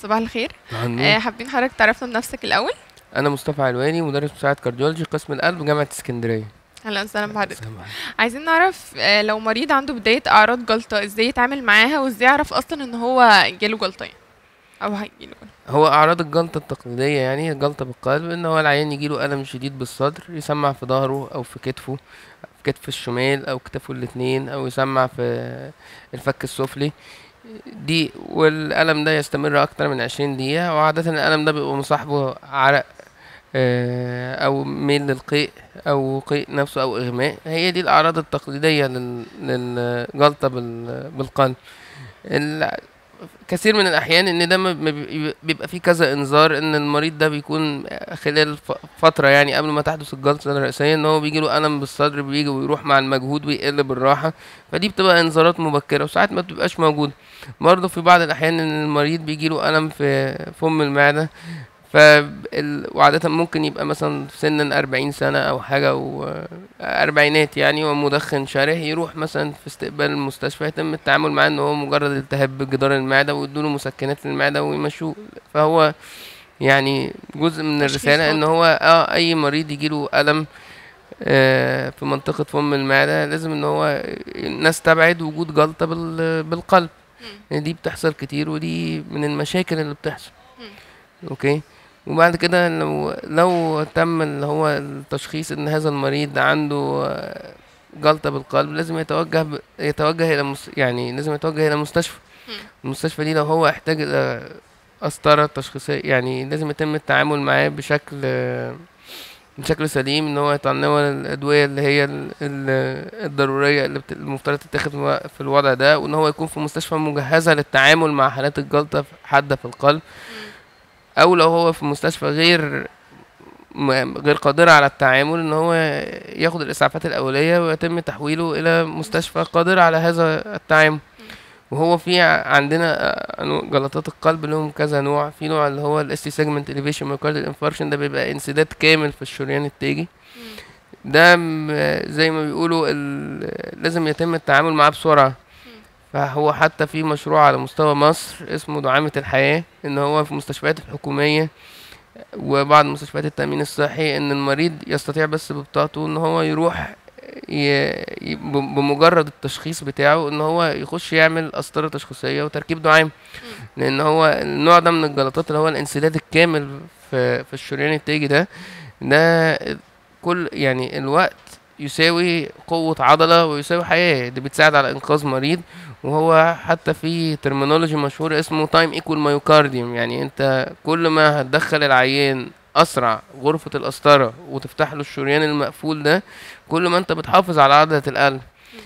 صباح الخير عنه آه، حابين حضرتك تعرفنا بنفسك الاول انا مصطفى علواني مدرس مساعد كارديولوجي قسم القلب جامعه اسكندريه اهلا وسهلا بحضرتك عايزين نعرف آه، لو مريض عنده بدايه اعراض جلطه ازاي يتعامل معاها وازاي يعرف اصلا ان هو جاله جلطه يعني او هيجيله جلطة. هو اعراض الجلطه التقليديه يعني الجلطه بالقلب ان هو العيان يجيله الم شديد بالصدر يسمع في ظهره او في كتفه في كتف الشمال او كتفه الاتنين او يسمع في الفك السفلي دي والألم ده يستمر أكتر من عشرين دقيقة وعادة الألم ده بيبقى مصاحبه عرق آه، أو ميل للقيء أو قيء نفسه أو إغماء هي دي الأعراض التقليدية لل- للجلطة بال- بالقلب ال- كثير من الأحيان إن ده ما بي- بيبقى فيه كذا إنذار إن المريض ده بيكون خلال ف- فترة يعني قبل ما تحدث الجلطة الرئيسية إن هو بيجيله ألم بالصدر بيجي ويروح مع المجهود ويقل بالراحة فدي بتبقى إنذارات مبكرة وساعات ما بتبقاش موجودة برضه في بعض الأحيان إن المريض بيجيله ألم في فم المعدة ف وعادة ممكن يبقى مثلا في سن أربعين سنة أو حاجة و أربعينات يعني ومدخن شره يروح مثلا في استقبال المستشفى يتم التعامل معاه إن هو مجرد التهاب بجدار المعدة ويدوله مسكنات للمعدة ويمشوه فهو يعني جزء من تشخيص الرسالة إن خاطئ. هو اه أي مريض يجيله ألم آه، في منطقة فم المعدة لازم إن هو نستبعد وجود جلطة بال- بالقلب مم. دي بتحصل كتير ودي من المشاكل اللي بتحصل مم. اوكي وبعد كده لو لو تم اللي هو التشخيص ان هذا المريض عنده آه، جلطة بالقلب لازم يتوجه ب... يتوجه الى مس... يعني لازم يتوجه الى مستشفى مم. المستشفى دي لو هو احتاج الى قسطرة تشخيصية يعني لازم يتم التعامل معاه بشكل آه، بشكل سليم ان هو يتناول الادويه اللي هي ال- ال- الضروريه اللي بت- المفترض تتاخد في الو- في الوضع ده وان هو يكون في مستشفى مجهزه للتعامل مع حالات الجلطه في- حاده في القلب او لو هو في مستشفى غير م- غير قادرة على التعامل ان هو ياخد الاسعافات الاولية ويتم تحويله الى مستشفى قادرة على هذا التعامل وهو في ع- عندنا آه، أنواع- جلطات القلب لهم كذا نوع في نوع اللي هو الاس تي سيجمنت اليفيشن مايوكارديال انفاركشن ده بيبقى انسداد كامل في الشريان التاجي ده م- زي ما بيقولوا ال- لازم يتم التعامل معاه بسرعة فهو حتى في مشروع على مستوى مصر اسمه دعامة الحياة ان هو في المستشفيات الحكومية وبعض مستشفيات التأمين الصحي ان المريض يستطيع بس ببطاقته ان هو يروح ي... ي... ب- بمجرد التشخيص بتاعه ان هو يخش يعمل قسطرة تشخيصية وتركيب دعام لان هو النوع ده من الجلطات اللي هو الانسداد الكامل في في الشريان التاجي ده ده كل يعني الوقت يساوي قوة عضلة ويساوي حياة دي بتساعد على إنقاذ مريض وهو حتى في ترمينولوجي مشهور اسمه تايم ايكوال مايوكارديوم يعني انت كل ما هتدخل العيان أسرع غرفة القسطرة وتفتح له الشريان المقفول ده كل ما انت بتحافظ على عضلة القلب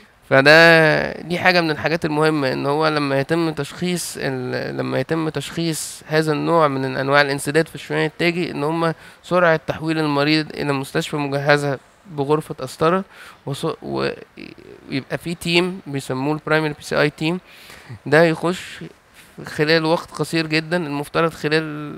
فده دي حاجة من الحاجات المهمة ان هو لما يتم تشخيص ال- لما يتم تشخيص هذا النوع من انواع الانسداد في الشريان التاجي ان هم سرعة تحويل المريض الى مستشفى مجهزة بغرفة قسطرة وص- ويبقى في تيم بيسموه البرايمري بي سي اي تيم ده يخش خلال وقت قصير جدا المفترض خلال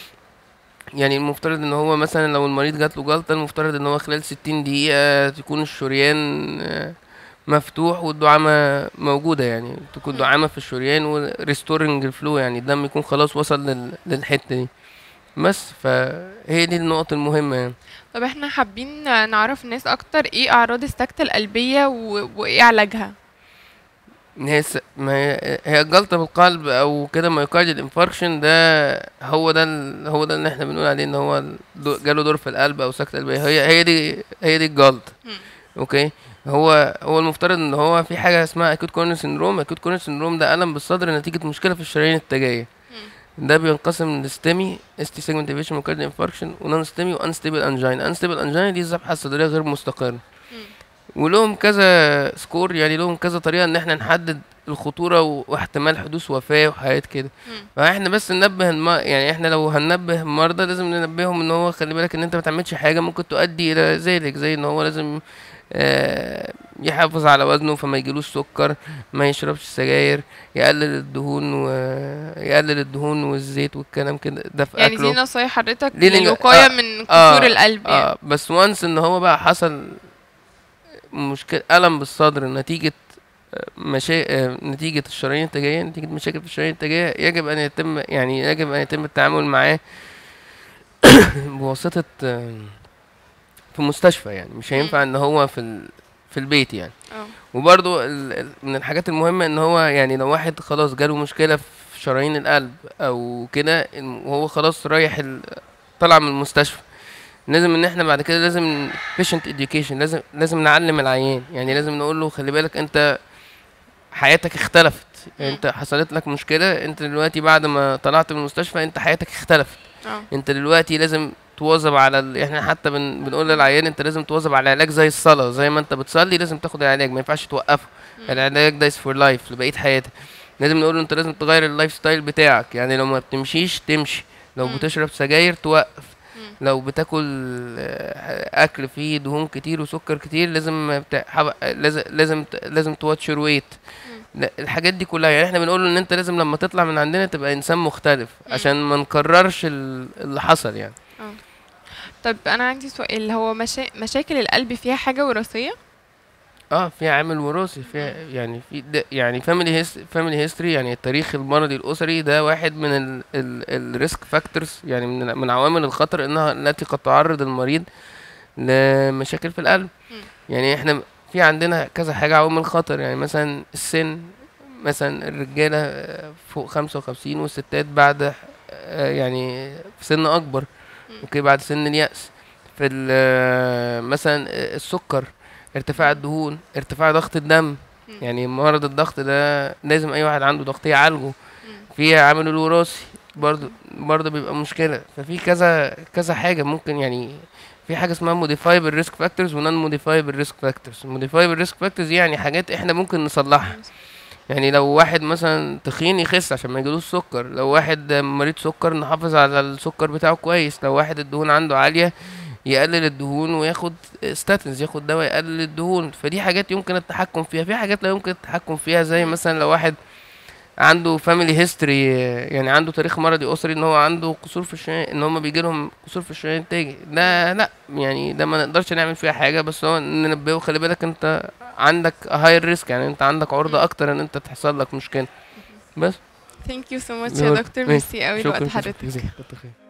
يعني المفترض ان هو مثلا لو المريض جات له جلطة المفترض ان هو خلال ستين دقيقة تكون الشريان آه، مفتوح والدعامة موجودة يعني تكون مم. دعامة في الشريان وريستورنج الفلو يعني الدم يكون خلاص وصل لل- للحتة دي بس فهي دي النقط المهمة يعني طب احنا حابين نعرف الناس اكتر ايه اعراض السكتة القلبية و... وايه علاجها إن هي س... ما هي هي الجلطة بالقلب او كده مايوكارديال انفاركشن ده هو ده ال... هو ده اللي احنا بنقول عليه ان هو ال- دو- جاله دور في القلب او سكتة قلبية هي هي دي هي دي الجلطة مم. اوكي هو هو المفترض ان هو في حاجة اسمها اكيوت كورنر سيندروم اكيوت كورنر سيندروم ده الم بالصدر نتيجة مشكلة في الشرايين التاجية ده بينقسم لستيمي استي سيجمنتيفيشن مايوكارديال انفاركشن ونون ستيمي وانستيبل انجين انستيبل انجين دي الذبحة الصدرية غير مستقرة ولهم كذا سكور يعني لهم كذا طريقة ان احنا نحدد الخطورة و- واحتمال حدوث وفاة وحاجات كده مم. فاحنا بس ننبه الم... يعني احنا لو هننبه المرضى لازم ننبههم ان هو خلي بالك ان انت ما تعملش حاجة ممكن تؤدي الى ذلك زي ان هو لازم آه، يحافظ على وزنه فما يجيلوش سكر ما يشربش سجاير يقلل الدهون ويقلل الدهون والزيت والكلام كده ده في يعني اكله دي نصايح حضرتك دي لن- للوقاية آه، من آه، كسور القلب يعني اه بس وانس ان هو بقى حصل مشكلة ألم بالصدر نتيجة آه، مشا... آه، نتيجة الشرايين التاجية نتيجة مشاكل في الشرايين التاجية يجب أن يتم يعني يجب أن يتم التعامل معاه بواسطة آه، في مستشفى يعني مش هينفع ان هو في ال... في البيت يعني اه وبرضو ال... ال- من الحاجات المهمة ان هو يعني لو واحد خلاص جاله مشكلة في شرايين القلب او كده إن- وهو خلاص رايح ال... طلع من المستشفى لازم ان احنا بعد كده لازم patient education لازم لازم نعلم العيان يعني لازم نقول له خلي بالك انت حياتك اختلفت مم. انت حصلت لك مشكلة انت دلوقتي بعد ما طلعت من المستشفى انت حياتك اختلفت اه انت دلوقتي لازم تواظب على ال... احنا حتى بن... بنقول للعيان انت لازم تواظب على العلاج زي الصلاة زي ما انت بتصلي لازم تاخد العلاج ما ينفعش توقفه مم. العلاج ده فور لايف لبقية حياتك لازم نقول له انت لازم تغير اللايف ستايل بتاعك يعني لو ما بتمشيش تمشي لو مم. بتشرب سجاير توقف مم. لو بتاكل آه، اكل فيه دهون كتير وسكر كتير لازم بتا... حب... لازم لازم ت- لازم تواتش يور ويت لا الحاجات دي كلها يعني احنا بنقول ان انت لازم لما تطلع من عندنا تبقى انسان مختلف مم. عشان ما نكررش ال- اللي حصل يعني اه طب انا عندي سؤال هو مشا... مشاكل القلب فيها حاجة وراثية اه في عامل وراثي في يعني في ده يعني فاميلي هيست فاميلي هيستوري يعني التاريخ المرضي الاسري ده واحد من الريسك فاكتورز يعني من من عوامل الخطر انها التي قد تعرض المريض لمشاكل في القلب مم. يعني احنا في عندنا كذا حاجه عوامل خطر يعني مثلا السن مثلا الرجاله آه، فوق 55 والستات بعد آه، يعني في سن اكبر مم. اوكي بعد سن اليأس في ال- مثلا السكر ارتفاع الدهون ارتفاع ضغط الدم مم. يعني مرض الضغط ده لازم اي واحد عنده ضغط يعالجه مم. في عامل الوراثي برضه برضه بيبقى مشكله ففي كذا كذا حاجه ممكن يعني في حاجه اسمها موديفايبل ريسك فاكتورز ونون موديفايبل ريسك فاكتورز موديفايبل ريسك فاكتورز يعني حاجات احنا ممكن نصلحها يعني لو واحد مثلا تخين يخس عشان ما يجيلوش سكر لو واحد مريض سكر نحافظ على السكر بتاعه كويس لو واحد الدهون عنده عالية يقلل الدهون وياخد ستاتنز ياخد دواء يقلل الدهون فدي حاجات يمكن التحكم فيها في حاجات لا يمكن التحكم فيها زي مثلا لو واحد عنده فاميلي هيستوري يعني عنده تاريخ مرضي اسري ان هو عنده قصور في الشريان ان هم بيجي لهم قصور في الشريان التاجي ده لا يعني ده ما نقدرش نعمل فيها حاجه بس هو ننبهه خلي بالك انت عندك هاير ريسك يعني انت عندك عرضه اكتر ان انت تحصل لك مشكله بس ثانك يو سو ماتش يا دكتور ميرسي قوي شكرا لوقت حضرتك كتر خير